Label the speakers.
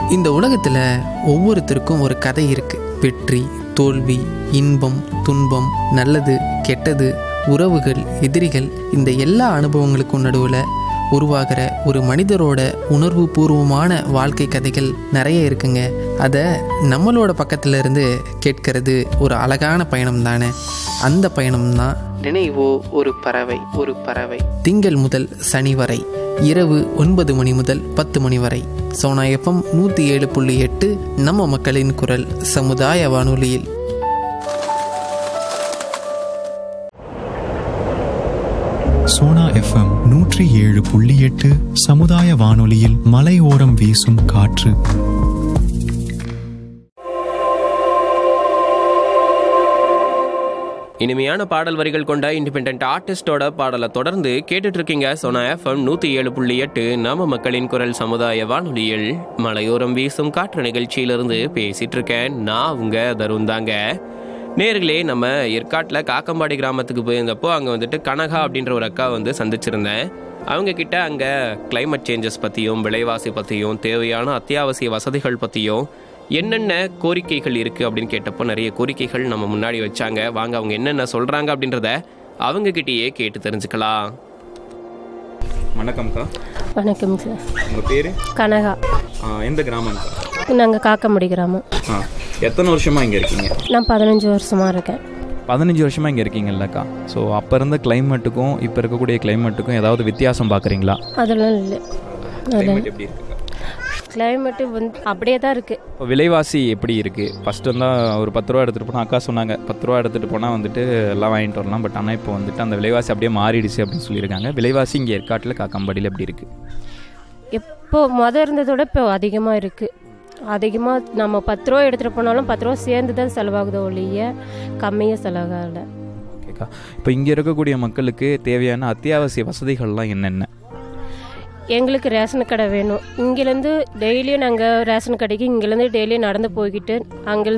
Speaker 1: இந்த உலகத்தில் ஒவ்வொருத்தருக்கும் ஒரு கதை இருக்கு வெற்றி தோல்வி இன்பம் துன்பம் நல்லது கெட்டது உறவுகள் எதிரிகள் இந்த எல்லா அனுபவங்களுக்கும் நடுவில் உருவாகிற ஒரு மனிதரோட உணர்வு பூர்வமான வாழ்க்கை கதைகள் நிறைய இருக்குங்க அதை நம்மளோட பக்கத்துல இருந்து கேட்கறது ஒரு அழகான பயணம் தானே அந்த பயணம் தான் நினைவோ ஒரு பறவை ஒரு பறவை திங்கள் முதல் சனி வரை இரவு ஒன்பது மணி முதல் பத்து மணி வரை சோனா எஃப்எம் நூற்றி ஏழு புள்ளி எட்டு நம்ம மக்களின் குரல் சமுதாய வானொலியில்
Speaker 2: சோனா எஃப்எம் நூற்றி ஏழு புள்ளி எட்டு சமுதாய வானொலியில் மலையோரம் வீசும் காற்று
Speaker 3: இனிமையான பாடல் வரிகள் கொண்ட இண்டிபெண்ட் ஆர்டிஸ்டோட பாடலை தொடர்ந்து கேட்டுட்டு இருக்கீங்க சோனா எஃப்எம் நூற்றி ஏழு புள்ளி எட்டு நாம மக்களின் குரல் சமுதாய வானொலியில் மலையோரம் வீசும் காற்று நிகழ்ச்சியிலிருந்து பேசிட்டு இருக்கேன் நான் உங்க தருண் தாங்க நேர்களே நம்ம ஏற்காட்டில் காக்கம்பாடி கிராமத்துக்கு போயிருந்தப்போ அங்கே வந்துட்டு கனகா அப்படின்ற ஒரு அக்கா வந்து சந்திச்சிருந்தேன் அவங்க கிட்ட அங்கே climate சேஞ்சஸ் பற்றியும் விலைவாசி பற்றியும் தேவையான அத்தியாவசிய வசதிகள் பற்றியும் என்னென்ன கோரிக்கைகள் இருக்குது அப்படின்னு கேட்டப்போ நிறைய கோரிக்கைகள் நம்ம முன்னாடி வச்சாங்க வாங்க அவங்க என்னென்ன சொல்கிறாங்க அப்படின்றத அவங்க கிட்டேயே கேட்டு தெரிஞ்சுக்கலாம்
Speaker 4: வணக்கம்க்கா
Speaker 5: வணக்கம் சார்
Speaker 4: உங்கள் பேர்
Speaker 5: கனகா
Speaker 4: எந்த கிராமம்க்கா
Speaker 5: நாங்கள் காக்கமுடி கிராமம்
Speaker 4: ஆ எத்தனை வருஷமாக இங்கே இருக்கீங்க
Speaker 5: நான் பதினஞ்சு வருஷமாக இருக்கேன்
Speaker 4: பதினஞ்சு வருஷமாக இங்கே இருக்கீங்கல்லக்கா ஸோ அப்போ இருந்த கிளைமேட்டுக்கும் இப்போ இருக்கக்கூடிய கிளைமேட்டுக்கும் ஏதாவது வித்தியாசம் பார்க்குறீங்களா
Speaker 5: அதெல்லாம் இல்லை அதில்
Speaker 4: எப்படி இருக்குக்கா
Speaker 5: கிளைமேட்டு வந்து அப்படியே தான் இருக்குது
Speaker 4: இப்போ விலைவாசி எப்படி இருக்குது ஃபஸ்ட்டு வந்தால் ஒரு பத்து ரூபா எடுத்துகிட்டு போனால் அக்கா சொன்னாங்க பத்து ரூபா எடுத்துகிட்டு போனால் வந்துட்டு எல்லாம் வாங்கிட்டு வரலாம் பட் ஆனால் இப்போ வந்துட்டு அந்த விலைவாசி அப்படியே மாறிடுச்சு அப்படின்னு சொல்லியிருக்காங்க விலைவாசி இங்கே ஏற்காட்டில் காக்கம்பாடியில் எப்படி இருக்குது
Speaker 5: எப்போ மொதல் இருந்ததோட இப்போ அதிகமாக இருக்குது அதிகமாக நம்ம பத்து ரூபா எடுத்துகிட்டு போனாலும் பத்து ரூபா சேர்ந்து தான் செலவாகுதோ ஒழிய கம்மியாக செலவாகல
Speaker 4: ஓகேக்கா இப்போ இங்கே இருக்கக்கூடிய மக்களுக்கு தேவையான அத்தியாவசிய வசதிகள்லாம் என்னென்ன
Speaker 5: எங்களுக்கு ரேஷன் கடை வேணும் இங்கேருந்து டெய்லியும் நாங்கள் ரேஷன் கடைக்கு இங்கேருந்து டெய்லியும் நடந்து போய்கிட்டு அங்கேருந்து